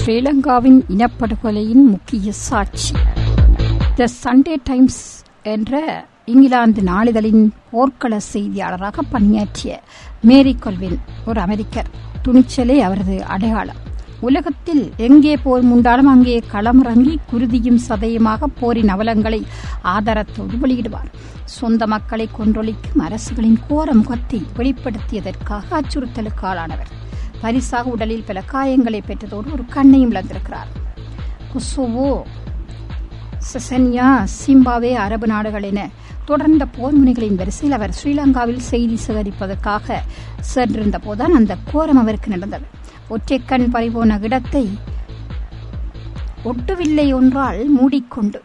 ஸ்ரீலங்காவின் இனப்படுகொலையின் முக்கிய சாட்சி த சண்டே டைம்ஸ் என்ற இங்கிலாந்து நாளிதழின் போர்க்கள செய்தியாளராக பணியாற்றிய மேரி கொல்வின் ஒரு அமெரிக்கர் துணிச்சலே அவரது அடையாளம் உலகத்தில் எங்கே போர் முண்டாலும் அங்கே களமிறங்கி குருதியும் சதையுமாக போரின் அவலங்களை ஆதாரத்தோடு வெளியிடுவார் சொந்த மக்களை கொன்றொழிக்கும் அரசுகளின் கோர முகத்தை வெளிப்படுத்தியதற்காக அச்சுறுத்தலுக்கு ஆளானவர் பரிசாக உடலில் பல காயங்களை பெற்றதோடு ஒரு கண்ணையும் இழந்திருக்கிறார் கொசோவோ செசன்யா சிம்பாவே அரபு நாடுகள் என தொடர்ந்த போர் முனைகளின் வரிசையில் அவர் ஸ்ரீலங்காவில் செய்தி சேகரிப்பதற்காக சென்றிருந்த போதுதான் அந்த கோரம் அவருக்கு நடந்தது ஒற்றைக்கண் பறிபோன இடத்தை ஒட்டுவில்லை ஒன்றால் மூடிக்கொண்டு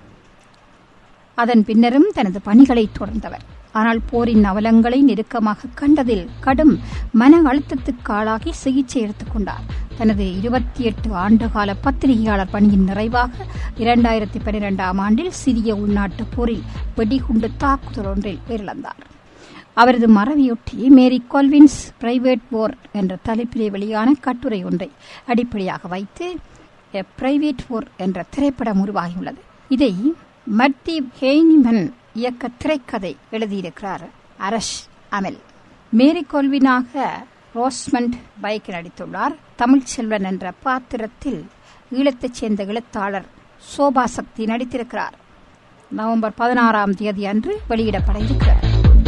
அதன் பின்னரும் தனது பணிகளை தொடர்ந்தவர் ஆனால் போரின் அவலங்களை நெருக்கமாக கண்டதில் கடும் மன அழுத்தத்துக்கு ஆளாகி சிகிச்சை எடுத்துக் கொண்டார் தனது இருபத்தி எட்டு ஆண்டுகால பத்திரிகையாளர் பணியின் நிறைவாக இரண்டாயிரத்தி பனிரெண்டாம் ஆண்டில் சிறிய உள்நாட்டு போரில் வெடிகுண்டு தாக்குதல் ஒன்றில் உயிரிழந்தார் அவரது மறைவையொட்டி மேரி கொல்வின்ஸ் பிரைவேட் போர் என்ற தலைப்பிலே வெளியான கட்டுரை ஒன்றை அடிப்படையாக வைத்து பிரைவேட் போர் என்ற திரைப்படம் உருவாகியுள்ளது இதை மத்தி ஹெய்னிமன் இயக்க திரைக்கதை எழுதியிருக்கிறார் அரஷ் அமெல் மேரி கொல்வினாக ரோஸ்மண்ட் பைக் நடித்துள்ளார் தமிழ்ச்செல்வன் என்ற பாத்திரத்தில் ஈழத்தைச் சேர்ந்த எழுத்தாளர் சோபா சக்தி நடித்திருக்கிறார் நவம்பர் பதினாறாம் தேதி அன்று வெளியிடப்பட இருக்கிறார்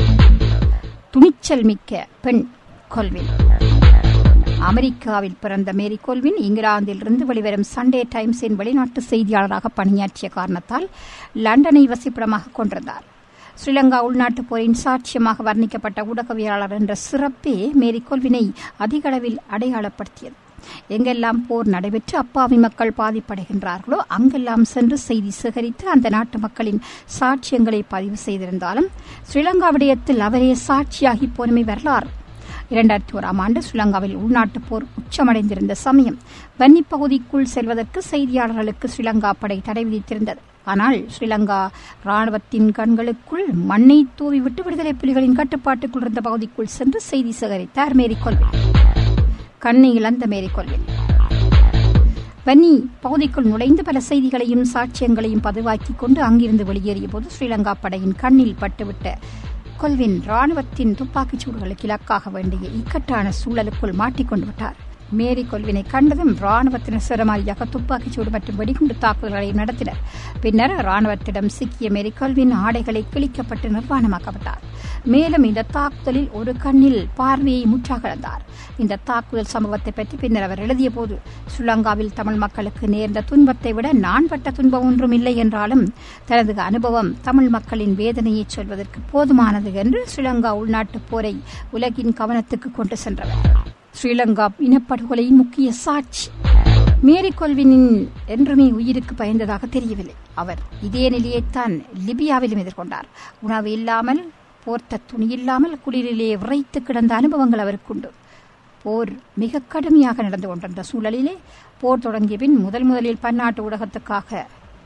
துணிச்சல் மிக்க பெண் கொல்வின் அமெரிக்காவில் பிறந்த மேரி கொல்வின் இங்கிலாந்திலிருந்து வெளிவரும் சண்டே டைம்ஸின் வெளிநாட்டு செய்தியாளராக பணியாற்றிய காரணத்தால் லண்டனை வசிப்பிடமாக கொண்டிருந்தார் ஸ்ரீலங்கா உள்நாட்டுப் போரின் சாட்சியமாக வர்ணிக்கப்பட்ட ஊடகவியலாளர் என்ற சிறப்பே மேரி கொல்வினை அதிக அளவில் அடையாளப்படுத்தியது எங்கெல்லாம் போர் நடைபெற்று அப்பாவி மக்கள் பாதிப்படைகின்றார்களோ அங்கெல்லாம் சென்று செய்தி சேகரித்து அந்த நாட்டு மக்களின் சாட்சியங்களை பதிவு செய்திருந்தாலும் ஸ்ரீலங்கா விடயத்தில் அவரே சாட்சியாகி போனமை வரலாறு இரண்டாயிரத்தி ஓராம் ஆண்டு ஸ்ரீலங்காவில் உள்நாட்டுப் போர் உச்சமடைந்திருந்த சமயம் வன்னி பகுதிக்குள் செல்வதற்கு செய்தியாளர்களுக்கு ஸ்ரீலங்கா படை தடை விதித்திருந்தது ஆனால் ஸ்ரீலங்கா ராணுவத்தின் கண்களுக்குள் மண்ணை தூவிவிட்டு விடுதலை புலிகளின் கட்டுப்பாட்டுக்குள் இருந்த பகுதிக்குள் சென்று செய்தி சேகரித்தார் மேரிகொள்வின் கண்ணை இழந்த மேரிகொள்வின் வன்னி பகுதிக்குள் நுழைந்து பல செய்திகளையும் சாட்சியங்களையும் பதிவாக்கிக் கொண்டு அங்கிருந்து வெளியேறிய போது ஸ்ரீலங்கா படையின் கண்ணில் பட்டுவிட்ட கொல்வின் ராணுவத்தின் துப்பாக்கிச் சூடுகளுக்கு இலக்காக வேண்டிய இக்கட்டான சூழலுக்குள் மாட்டிக்கொண்டு விட்டார் மேரி கொல்வினை கண்டதும் ராணுவத்தினர் சிரமாரியாக துப்பாக்கிச் சூடு மற்றும் வெடிகுண்டு தாக்குதல்களை நடத்தினர் பின்னர் ராணுவத்திடம் சிக்கிய மேரி கொல்வின் ஆடைகளை கிழிக்கப்பட்டு நிர்வாணமாக்கப்பட்டார் மேலும் இந்த தாக்குதலில் ஒரு கண்ணில் பார்வையை முற்றாக இழந்தார் இந்த தாக்குதல் சம்பவத்தை பற்றி பின்னர் அவர் எழுதிய போது ஸ்ரீலங்காவில் தமிழ் மக்களுக்கு நேர்ந்த துன்பத்தை விட நான் பட்ட துன்பம் ஒன்றும் இல்லை என்றாலும் தனது அனுபவம் தமிழ் மக்களின் வேதனையை சொல்வதற்கு போதுமானது என்று ஸ்ரீலங்கா உள்நாட்டுப் போரை உலகின் கவனத்துக்கு கொண்டு சென்றவர் ஸ்ரீலங்கா இனப்படுகொலையின் முக்கிய சாட்சி மேரி கொல்வினின் என்றுமே உயிருக்கு பயந்ததாக தெரியவில்லை அவர் இதே நிலையைத்தான் லிபியாவிலும் எதிர்கொண்டார் உணவு இல்லாமல் போர்த்த துணி இல்லாமல் குளிரிலே விரைத்து கிடந்த அனுபவங்கள் அவருக்குண்டு போர் மிக கடுமையாக நடந்து கொண்டிருந்த சூழலிலே போர் தொடங்கிய பின் முதல் முதலில் பன்னாட்டு ஊடகத்துக்காக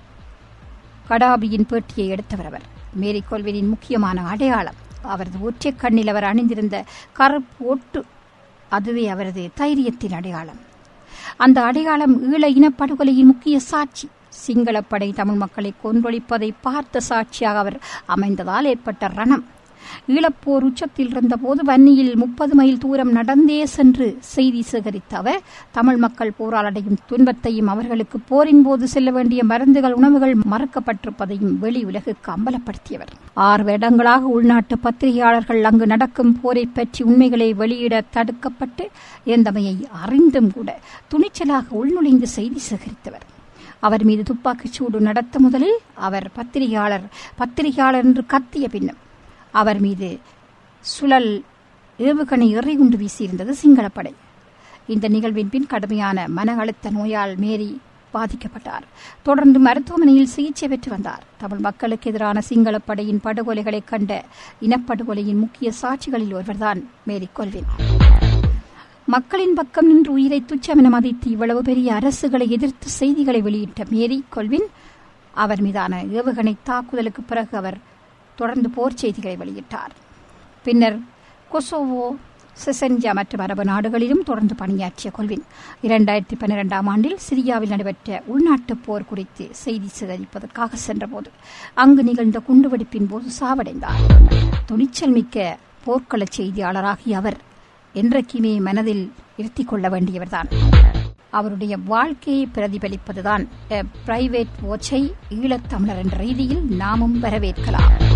கடாபியின் பேட்டியை எடுத்தவர் அவர் மேரி கொல்வினின் முக்கியமான அடையாளம் அவரது ஒற்றை கண்ணில் அவர் அணிந்திருந்த கருப்பு ஒட்டு அதுவே அவரது தைரியத்தின் அடையாளம் அந்த அடையாளம் ஈழ இனப்படுகொலையின் முக்கிய சாட்சி சிங்களப்படை தமிழ் மக்களை கொன்றொழிப்பதை பார்த்த சாட்சியாக அவர் அமைந்ததால் ஏற்பட்ட ரணம் ஈழப்போர் உச்சத்தில் இருந்தபோது வன்னியில் முப்பது மைல் தூரம் நடந்தே சென்று செய்தி சேகரித்த அவர் தமிழ் மக்கள் போராளடையும் துன்பத்தையும் அவர்களுக்கு போரின் போது செல்ல வேண்டிய மருந்துகள் உணவுகள் மறக்கப்பட்டிருப்பதையும் வெளி உலகுக்கு அம்பலப்படுத்தியவர் ஆறு வருடங்களாக உள்நாட்டு பத்திரிகையாளர்கள் அங்கு நடக்கும் போரை பற்றி உண்மைகளை வெளியிட தடுக்கப்பட்டு இருந்தமையை அறிந்தும் கூட துணிச்சலாக உள்நுழைந்து செய்தி சேகரித்தவர் அவர் மீது துப்பாக்கிச் சூடு நடத்த முதலில் அவர் பத்திரிகையாளர் பத்திரிகையாளர் என்று கத்திய பின்னும் அவர் மீது சுழல் ஏவுகணை எறிகுண்டு வீசியிருந்தது சிங்களப்படை இந்த நிகழ்வின் பின் கடுமையான மன அழுத்த நோயால் மேரி பாதிக்கப்பட்டார் தொடர்ந்து மருத்துவமனையில் சிகிச்சை பெற்று வந்தார் தமிழ் மக்களுக்கு எதிரான சிங்களப்படையின் படுகொலைகளை கண்ட இனப்படுகொலையின் முக்கிய சாட்சிகளில் ஒருவர்தான் மேரி கொல்வின் மக்களின் பக்கம் நின்று உயிரை துச்சமென மதித்து இவ்வளவு பெரிய அரசுகளை எதிர்த்து செய்திகளை வெளியிட்ட மேரி கொல்வின் அவர் மீதான ஏவுகணை தாக்குதலுக்கு பிறகு அவர் தொடர்ந்து போர் செய்திகளை வெளியிட்டார் பின்னர் கொசோவோ செசன்ஜா மற்றும் அரபு நாடுகளிலும் தொடர்ந்து பணியாற்றிய கொல்வின் இரண்டாயிரத்தி பன்னிரெண்டாம் ஆண்டில் சிரியாவில் நடைபெற்ற உள்நாட்டுப் போர் குறித்து செய்தி சிதறிப்பதற்காக சென்றபோது அங்கு நிகழ்ந்த குண்டுவெடிப்பின் போது சாவடைந்தார் துணிச்சல் மிக்க போர்க்கள செய்தியாளராகிய அவர் என்றைக்குமே மனதில் இருத்திக் கொள்ள வேண்டியவர்தான் அவருடைய வாழ்க்கையை பிரதிபலிப்பதுதான் பிரைவேட் வாட்சை ஈழத்தமிழர் என்ற ரீதியில் நாமும் வரவேற்கலாம்